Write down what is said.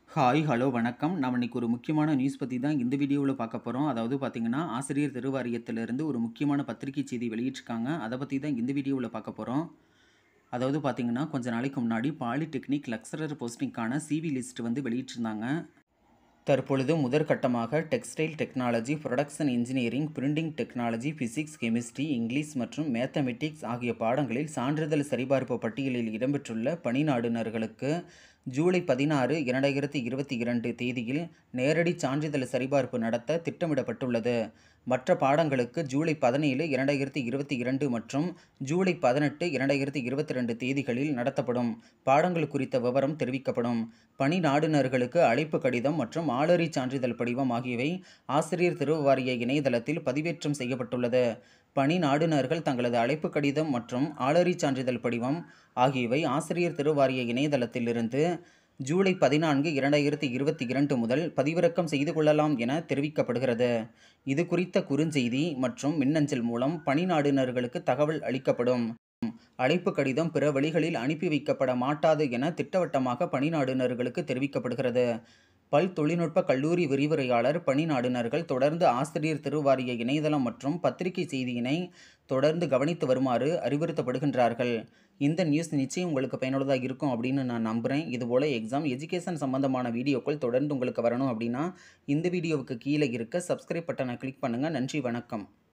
Hi, hello, வணக்கம். நாம இன்னைக்கு ஒரு முக்கியமான நியூஸ் பத்தி தான் இந்த வீடியோவுல பார்க்க போறோம். அதாவது பார்த்தீங்கன்னா, ஆசிரியர் தேர்வாரியத்திலிருந்து ஒரு முக்கியமான பத்திரிகை செய்தி வெளியிட்டிருக்காங்க. அத பத்தி தான் இந்த வீடியோவுல பார்க்க போறோம். அதாவது பார்த்தீங்கன்னா, கொஞ்ச நாளைக்கு முன்னாடி பாலிடெக்னிக் லெக்சரர் போஸ்டிங்க்கான சிவி லிஸ்ட் வந்து வெளியிட்டிருந்தாங்க. தற்பொழுது முதற்கட்டமாக textile technology, production engineering, printing technology, physics, chemistry, English மற்றும் மேத்தமெட்டிக்ஸ் ஆகிய பாடங்களில் சான்றிதழ் சரிபார்ப்பு பட்டியலில் இடம்பெற்றுள்ள பணி நாடுனர்களுக்கு ஜூலை பதினாறு, இரண்டாயிரத்து இருபத்திரண்டு தேதியில் நேரடி சான்றிதழ் சரிபார்ப்பு நடத்த திட்டமிடப்பட்டுள்ளது. மற்ற பாடங்களுக்கு ஜூலை பதினேழு, இரண்டாயிரத்து இருபத்திரண்டு மற்றும் ஜூலை பதினெட்டு, இரண்டாயிரத்து இருபத்திரண்டு தேதிகளில் நடத்தப்படும். பாடங்கள் குறித்த விவரம் தெரிவிக்கப்படும். பணி நாடுனர்களுக்கு அழைப்பு கடிதம் மற்றும் ஆளறி சான்றிதழ் படிவம் ஆகியவை ஆசிரியர் தேர்வாரிய இணையதளத்தில் பதிவேற்றம் செய்யப்பட்டுள்ளது. பணி நாடுனர்கள் தங்களது அழைப்பு கடிதம் மற்றும் ஆளறி சான்றிதழ் படிவம் ஆகியவை ஆசிரியர் தேர்வாரிய இணையதளத்திலிருந்து ஜூலை பதினான்கு, இரண்டாயிரத்து இருபத்திரண்டு முதல் பதிவிறக்கம் செய்து கொள்ளலாம் என தெரிவிக்கப்படுகிறது. இது குறித்த குறுஞ்செய்தி மற்றும் மின்னஞ்சல் மூலம் பணி நாடுனர்களுக்கு தகவல் அளிக்கப்படும். அழைப்பு கடிதம் பிற வழிகளில் அனுப்பி வைக்கப்பட மாட்டாது என திட்டவட்டமாக பணி நாடுனர்களுக்கு தெரிவிக்கப்படுகிறது. பல் தொழில்நுட்ப கல்லூரி விரிவுரையாளர் பணி நாடுனர்கள் தொடர்ந்து ஆசிரியர் தேர்வாரிய இணையதளம் மற்றும் பத்திரிகை செய்தியினை தொடர்ந்து கவனித்து வருமாறு அறிவுறுத்தப்படுகின்றார்கள். இந்த நியூஸ் நிச்சயம் உங்களுக்கு பயனுள்ளதா இருக்கும் அப்படின்னு நான் நம்புறேன். இதுபோல எக்ஸாம், எஜுகேஷன் சம்பந்தமான வீடியோக்கள் தொடர்ந்து உங்களுக்கு வரணும் அப்படின்னா, இந்த வீடியோவுக்கு கீழ இருக்க சப்ஸ்கிரைப் பட்டன கிளிக் பண்ணுங்க. நன்றி, வணக்கம்.